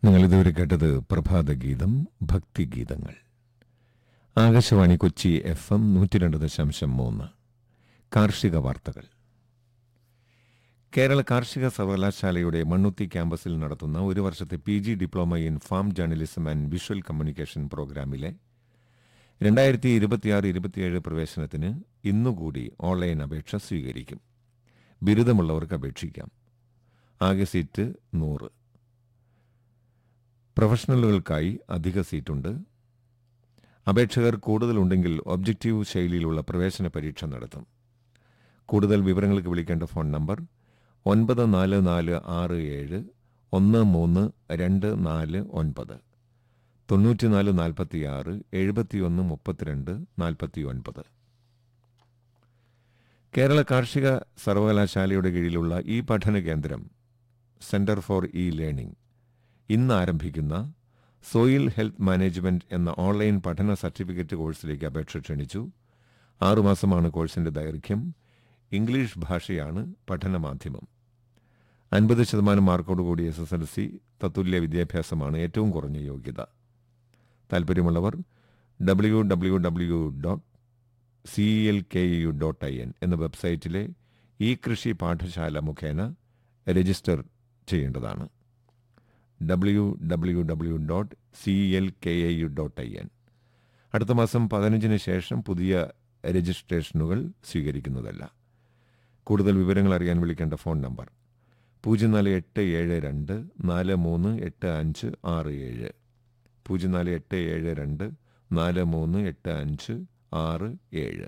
നിങ്ങൾ ഇതുവരെ കേട്ടത് പ്രഭാതഗീതം ഭക്തിഗീതങ്ങൾ ആകാശവാണി കൊച്ചി എഫ് എം നൂറ്റി രണ്ട് ദശാംശം മൂന്ന് കാർഷിക വാർത്തകൾ കേരള കാർഷിക സർവകലാശാലയുടെ മണ്ണുത്തി ക്യാമ്പസിൽ നടത്തുന്ന ഒരു വർഷത്തെ P G diploma in farm journalism and visual communication പ്രോഗ്രാമിലെ രണ്ടായിരത്തി ഇരുപത്തിയാറ് ഇരുപത്തിയേഴ് പ്രവേശനത്തിന് ഇന്നുകൂടി ഓൺലൈൻ അപേക്ഷ സ്വീകരിക്കും ബിരുദമുള്ളവർക്ക് അപേക്ഷിക്കാം ആകെ സീറ്റ് നൂറ് പ്രൊഫഷണലുകൾക്കായി അധിക സീറ്റുണ്ട് അപേക്ഷകർ കൂടുതലുണ്ടെങ്കിൽ ഒബ്ജക്റ്റീവ് ശൈലിയിലുള്ള പ്രവേശന പരീക്ഷ നടത്തും കൂടുതൽ വിവരങ്ങൾക്ക് വിളിക്കേണ്ട ഫോൺ നമ്പർ ഒൻപത് നാല് നാല് ആറ് ഏഴ് ഒന്ന് മൂന്ന് രണ്ട് നാല് ഒൻപത് തൊണ്ണൂറ്റിനാല് നാൽപ്പത്തിയാറ് എഴുപത്തിയൊന്ന് മുപ്പത്തിരണ്ട് നാൽപ്പത്തി ഒൻപത് കേരള കാർഷിക സർവകലാശാലയുടെ കീഴിലുള്ള ഈ പഠന കേന്ദ്രം സെന്റർ ഫോർ ഇ ലേണിംഗ് ഇന്ന് ആരംഭിക്കുന്ന സോയിൽ ഹെൽത്ത് മാനേജ്മെന്റ് എന്ന ഓൺലൈൻ പഠന സർട്ടിഫിക്കറ്റ് കോഴ്സിലേക്ക് അപേക്ഷ ക്ഷണിച്ചു ആറുമാസമാണ് കോഴ്സിന്റെ ദൈർഘ്യം ഇംഗ്ലീഷ് ഭാഷയാണ് പഠന മാധ്യമം അൻപത് ശതമാനം മാർക്കോടുകൂടി എസ് എസ് എൽ സി തത്തുല്യ വിദ്യാഭ്യാസമാണ് ഏറ്റവും കുറഞ്ഞ യോഗ്യത താൽപ്പര്യമുള്ളവർ W W W dot C L K U dot I N എന്ന വെബ്സൈറ്റിലെ ഈ കൃഷി പാഠശാല മുഖേന രജിസ്റ്റർ ചെയ്യേണ്ടതാണ് W W W dot C L K A U dot I N അടുത്ത മാസം പതിനഞ്ചിന് ശേഷം പുതിയ രജിസ്ട്രേഷനുകൾ സ്വീകരിക്കുന്നതല്ല കൂടുതൽ വിവരങ്ങൾ അറിയാൻ വിളിക്കേണ്ട ഫോൺ നമ്പർ പൂജ്യം നാല് എട്ട് ഏഴ് രണ്ട് നാല് മൂന്ന് എട്ട് അഞ്ച് ആറ് ഏഴ് പൂജ്യം നാല് എട്ട് ഏഴ് രണ്ട് നാല് മൂന്ന് എട്ട് അഞ്ച് ആറ് ഏഴ്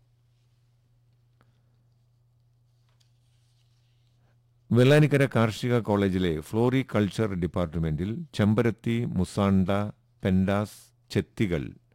വെള്ളാനിക്കര കാർഷിക കോളേജിലെ ഫ്ലോറികൾച്ചർ ഡിപ്പാർട്ട്മെന്റിൽ ചെമ്പരത്തി മുസാണ്ട പെൻഡാസ് ചെത്തികൾ